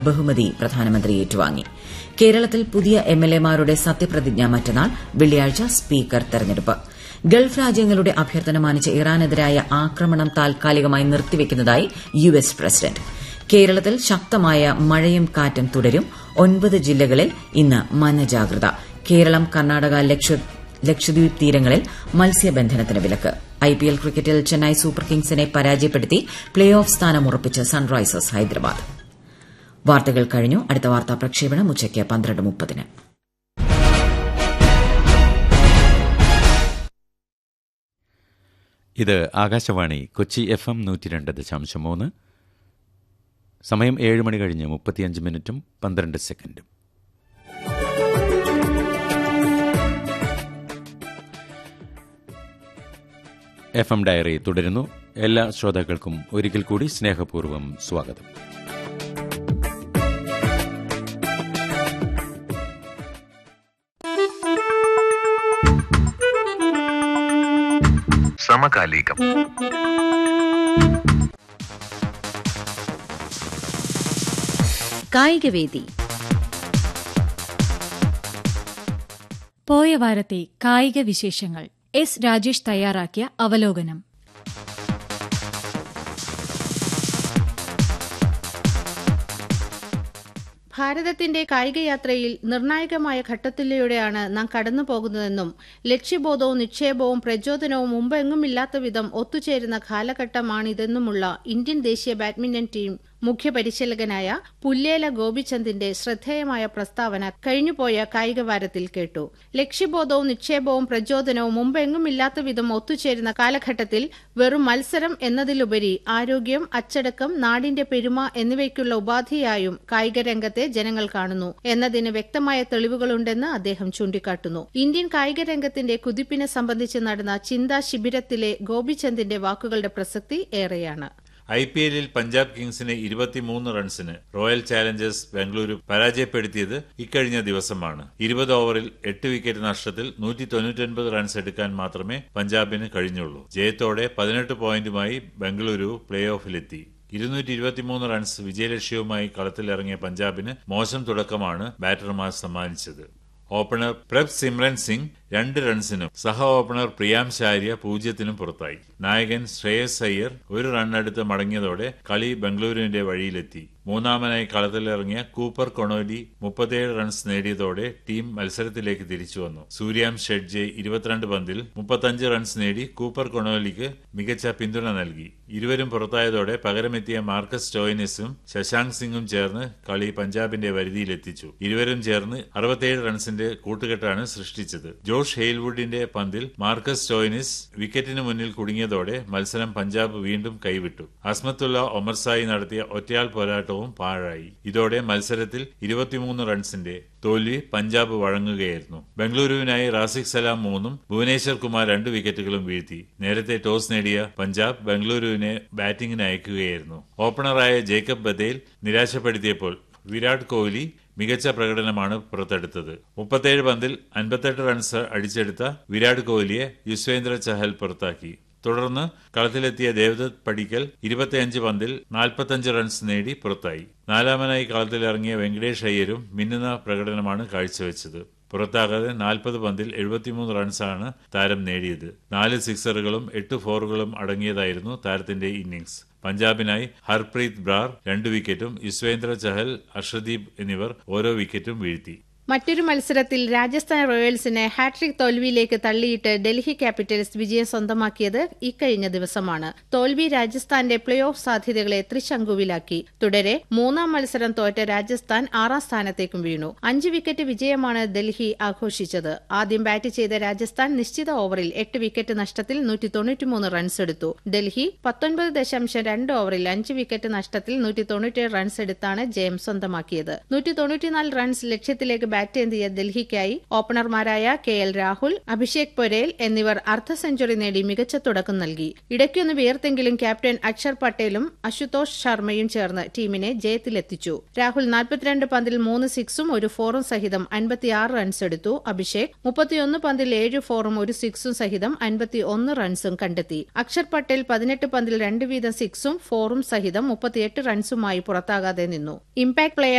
ബഹുമതി പ്രധാനമന്ത്രി ഏറ്റുവാങ്ങി കേരളത്തിൽ പുതിയ എംഎൽഎമാരുടെ സത്യപ്രതിജ്ഞ മറ്റന്നാൾ വെള്ളിയാഴ്ച സ്പീക്കർ തെരഞ്ഞെടുപ്പ് ഗൾഫ് രാജ്യങ്ങളുടെ അഭ്യർത്ഥന മാനിച്ച് ഇറാനെതിരായ ആക്രമണം താൽക്കാലികമായി നിർത്തിവെക്കുന്നതായി യു എസ് പ്രസിഡന്റ് കേരളത്തിൽ ശക്തമായ മഴയും കാറ്റും തുടരും ഒൻപത് ജില്ലകളിൽ ഇന്ന് മഞ്ഞജാഗ്രത കേരളം കർണാടക ലക്ഷദ്വീപ് തീരങ്ങളിൽ മത്സ്യബന്ധനത്തിന് വിലക്ക് ഐപിഎൽ ക്രിക്കറ്റിൽ ചെന്നൈ സൂപ്പർ കിങ്സിനെ പരാജയപ്പെടുത്തി പ്ലേ ഓഫ് സ്ഥാനം ഉറപ്പിച്ച് സൺറൈസേഴ്സ് ഹൈദരാബാദ് വാർത്തകൾ കഴിഞ്ഞു അടുത്ത വാർത്താ പ്രക്ഷേപണം ഉച്ചയ്ക്ക് പന്ത്രണ്ട് മുപ്പതിന് ഇത് ആകാശവാണി കൊച്ചി എഫ് എം നൂറ്റി രണ്ട് ദശാംശം മൂന്ന് സമയം ഏഴ് മണി കഴിഞ്ഞ് മുപ്പത്തിയഞ്ച് മിനിറ്റും പന്ത്രണ്ട് സെക്കൻഡും എഫ് എം ഡയറി തുടരുന്നു എല്ലാ ശ്രോതാക്കൾക്കും ഒരിക്കൽ കൂടി സ്നേഹപൂർവ്വം സ്വാഗതം സമകാലികം കായികവേദി പോയ വാരത്തെ കായിക വിശേഷങ്ങൾ എസ് രാജേഷ് തയ്യാറാക്കിയ അവലോകനം ഭാരതത്തിന്റെ കായികയാത്രയിൽ നിർണായകമായ ഘട്ടത്തിലൂടെയാണ് നാം കടന്നു പോകുന്നതെന്നും ലക്ഷ്യബോധവും നിക്ഷേപവും പ്രചോദനവും മുമ്പെങ്ങുമില്ലാത്ത വിധം ഒത്തുചേരുന്ന കാലഘട്ടമാണിതെന്നുമുള്ള ഇന്ത്യൻ ദേശീയ ബാഡ്മിന്റൺ ടീം മുഖ്യ പരിശീലകനായ പുല്ലേല ഗോപിചന്ദിന്റെ ശ്രദ്ധേയമായ പ്രസ്താവന കഴിഞ്ഞുപോയ കായികവാരത്തിൽ കേട്ടു ലക്ഷ്യബോധവും നിക്ഷേപവും പ്രചോദനവും മുമ്പെങ്ങുമില്ലാത്ത വിധം ഒത്തുചേരുന്ന കാലഘട്ടത്തിൽ വെറും മത്സരം എന്നതിലുപരി ആരോഗ്യം അച്ചടക്കം നാടിന്റെ പെരുമ എന്നിവയ്ക്കുള്ള ഉപാധിയായും കായികരംഗത്തെ ജനങ്ങൾ കാണുന്നു എന്നതിന് വ്യക്തമായ തെളിവുകളുണ്ടെന്ന് അദ്ദേഹം ചൂണ്ടിക്കാട്ടുന്നു ഇന്ത്യൻ കായിക രംഗത്തിന്റെ കുതിപ്പിനെ സംബന്ധിച്ച് നടന്ന ചിന്താ ശിബിരത്തിലെ ഗോപിചന്ദിന്റെ വാക്കുകളുടെ പ്രസക്തി ഏറെയാണ് ഐ പി എല്ലിൽ പഞ്ചാബ് കിങ്സിനെ ഇരുപത്തിമൂന്ന് റൺസിന് റോയൽ ചാലഞ്ചേഴ്സ് ബാംഗ്ലൂരു പരാജയപ്പെടുത്തിയത് ഇക്കഴിഞ്ഞ ദിവസമാണ് ഇരുപത് ഓവറിൽ എട്ട് വിക്കറ്റ് നഷ്ടത്തിൽ നൂറ്റി തൊണ്ണൂറ്റൊൻപത് റൺസ് എടുക്കാൻ മാത്രമേ പഞ്ചാബിന് കഴിഞ്ഞുള്ളൂ ജയത്തോടെ പതിനെട്ട് പോയിന്റുമായി ബംഗളൂരു പ്ലേ ഓഫിലെത്തി ഇരുന്നൂറ്റി ഇരുപത്തിമൂന്ന് റൺസ് വിജയലക്ഷ്യവുമായി കളത്തിലിറങ്ങിയ പഞ്ചാബിന് മോശം തുടക്കമാണ് ബാറ്റർമാർ സമ്മാനിച്ചത് ഓപ്പണർ പ്രഭ് സിമ്രൻ സിംഗ് രണ്ട് റൺസിനും സഹ ഓപ്പണർ പ്രിയാം ശാര്യ പൂജ്യത്തിനും പുറത്തായി നായകൻ ശ്രേയസ് അയ്യർ ഒരു റണ്ണെടുത്ത് മടങ്ങിയതോടെ കളി ബംഗളൂരുവിന്റെ വഴിയിലെത്തി മൂന്നാമനായി കളത്തിലിറങ്ങിയ കൂപ്പർ കൊണോലി മുപ്പത്തിയേഴ് റൺസ് നേടിയതോടെ ടീം മത്സരത്തിലേക്ക് തിരിച്ചു വന്നു സൂര്യാം ഷെഡ്ജെ ഇരുപത്തിരണ്ട് പന്തിൽ മുപ്പത്തഞ്ച് റൺസ് നേടി കൂപ്പർ കൊണോലിക്ക് മികച്ച പിന്തുണ നൽകി ഇരുവരും പുറത്തായതോടെ പകരമെത്തിയ മാർക്കസ് സ്റ്റോയിനിസും ശശാങ്ക് സിംഗും ചേർന്ന് കളി പഞ്ചാബിന്റെ വരുതിയിലെത്തിച്ചു ഇരുവരും ചേർന്ന് അറുപത്തിയേഴ് റൺസിന്റെ കൂട്ടുകെട്ടാണ് സൃഷ്ടിച്ചത് ജോഷ് ഹെയിൽവുഡിന്റെ പന്തിൽ മാർക്കസ് സ്റ്റോയിനിസ് വിക്കറ്റിന് മുന്നിൽ കുടുങ്ങിയതോടെ മത്സരം പഞ്ചാബ് വീണ്ടും കൈവിട്ടു അസ്മത്തുള്ള ഒമർസായി നടത്തിയ ഒറ്റയാൾ പോരാട്ടവും പാഴായി ഇതോടെ മത്സരത്തിൽ ഇരുപത്തിമൂന്ന് റൺസിന്റെ തോൽവി പഞ്ചാബ് വഴങ്ങുകയായിരുന്നു ബംഗളൂരുവിനായി റാസിഖ് സലാം മൂന്നും ഭുവനേശ്വർ കുമാർ രണ്ട് വിക്കറ്റുകളും വീഴ്ത്തി നേരത്തെ ടോസ് നേടിയ പഞ്ചാബ് ബംഗളൂരുവിനെ ബാറ്റിംഗിന് അയക്കുകയായിരുന്നു ഓപ്പണറായ ജേക്കബ് ബദേൽ നിരാശപ്പെടുത്തിയപ്പോൾ വിരാട് കോഹ്ലി മികച്ച പ്രകടനമാണ് പുറത്തെടുത്തത് മുപ്പത്തേഴ് പന്തിൽ അൻപത്തെട്ട് റൺസ് അടിച്ചെടുത്ത വിരാട് കോഹ്ലിയെ യുസ്വേന്ദ്ര ചഹൽ പുറത്താക്കി തുടർന്ന് കളത്തിലെത്തിയ ദേവദത്ത് പടിക്കൽ ഇരുപത്തിയഞ്ച് പന്തിൽ നാൽപ്പത്തഞ്ച് റൺസ് നേടി പുറത്തായി നാലാമനായി കളത്തിലിറങ്ങിയ വെങ്കടേഷ് അയ്യരും മിന്നുന്ന പ്രകടനമാണ് കാഴ്ചവെച്ചത് പുറത്താകാതെ നാൽപ്പത് പന്തിൽ എഴുപത്തിമൂന്ന് റൺസാണ് താരം നേടിയത് നാല് സിക്സറുകളും എട്ട് ഫോറുകളും അടങ്ങിയതായിരുന്നു താരത്തിന്റെ ഇന്നിംഗ്സ് പഞ്ചാബിനായി ഹർപ്രീത് ബ്രാർ രണ്ട് വിക്കറ്റും യുസ്വേന്ദ്ര ചഹൽ അർഷദീപ് എന്നിവർ ഓരോ വിക്കറ്റും വീഴ്ത്തി മറ്റൊരു മത്സരത്തിൽ രാജസ്ഥാൻ റോയൽസിനെ ഹാട്രിക് തോൽവിയിലേക്ക് തള്ളിയിട്ട് ഡൽഹി ക്യാപിറ്റൽസ് വിജയം സ്വന്തമാക്കിയത് ഇക്കഴിഞ്ഞ ദിവസമാണ് തോൽവി രാജസ്ഥാന്റെ പ്ലേ ഓഫ് സാധ്യതകളെ ത്രിശങ്കുവിലാക്കി തുടരെ മൂന്നാം മത്സരം തോറ്റ രാജസ്ഥാൻ ആറാം സ്ഥാനത്തേക്കും വീണു അഞ്ച് വിക്കറ്റ് വിജയമാണ് ഡൽഹി ആഘോഷിച്ചത് ആദ്യം ബാറ്റ് ചെയ്ത രാജസ്ഥാൻ നിശ്ചിത ഓവറിൽ എട്ട് വിക്കറ്റ് നഷ്ടത്തിൽ നൂറ്റി തൊണ്ണൂറ്റിമൂന്ന് റൺസ് എടുത്തു ഡൽഹി പത്തൊൻപത് ദശാംശം രണ്ട് ഓവറിൽ അഞ്ച് വിക്കറ്റ് നഷ്ടത്തിൽ നൂറ്റി തൊണ്ണൂറ്റേഴ് റൺസ് എടുത്താണ് ജയം സ്വന്തമാക്കിയത് നൂറ്റി തൊണ്ണൂറ്റിനാല് റൺസ് ലക്ഷ്യത്തിലേക്ക് ബാറ്റേന്തിയ ഡൽഹിക്കായി ഓപ്പണർമാരായ കെ എൽ രാഹുൽ അഭിഷേക് പൊരേൽ എന്നിവർ അർദ്ധ സെഞ്ചുറി നേടി മികച്ച തുടക്കം നൽകി ഇടയ്ക്കൊന്ന് വിയർത്തെങ്കിലും ക്യാപ്റ്റൻ അക്ഷർ പട്ടേലും അശുതോഷ് ശർമ്മയും ചേർന്ന് ടീമിനെ ജയത്തിലെത്തിച്ചു രാഹുൽ നാൽപ്പത്തിരണ്ട് പന്തിൽ മൂന്ന് സിക്സും ഒരു ഫോറും സഹിതം അൻപത്തിയാറ് റൺസ് എടുത്തു അഭിഷേക് മുപ്പത്തിയൊന്ന് പന്തിൽ ഏഴ് ഫോറും ഒരു സിക്സും സഹിതം അൻപത്തി ഒന്ന് റൺസും കണ്ടെത്തി അക്ഷർ പട്ടേൽ പതിനെട്ട് പന്തിൽ രണ്ട് വീതം സിക്സും ഫോറും സഹിതം മുപ്പത്തിയെട്ട് റൺസുമായി പുറത്താകാതെ നിന്നു ഇംപാക്ട് പ്ലെയർ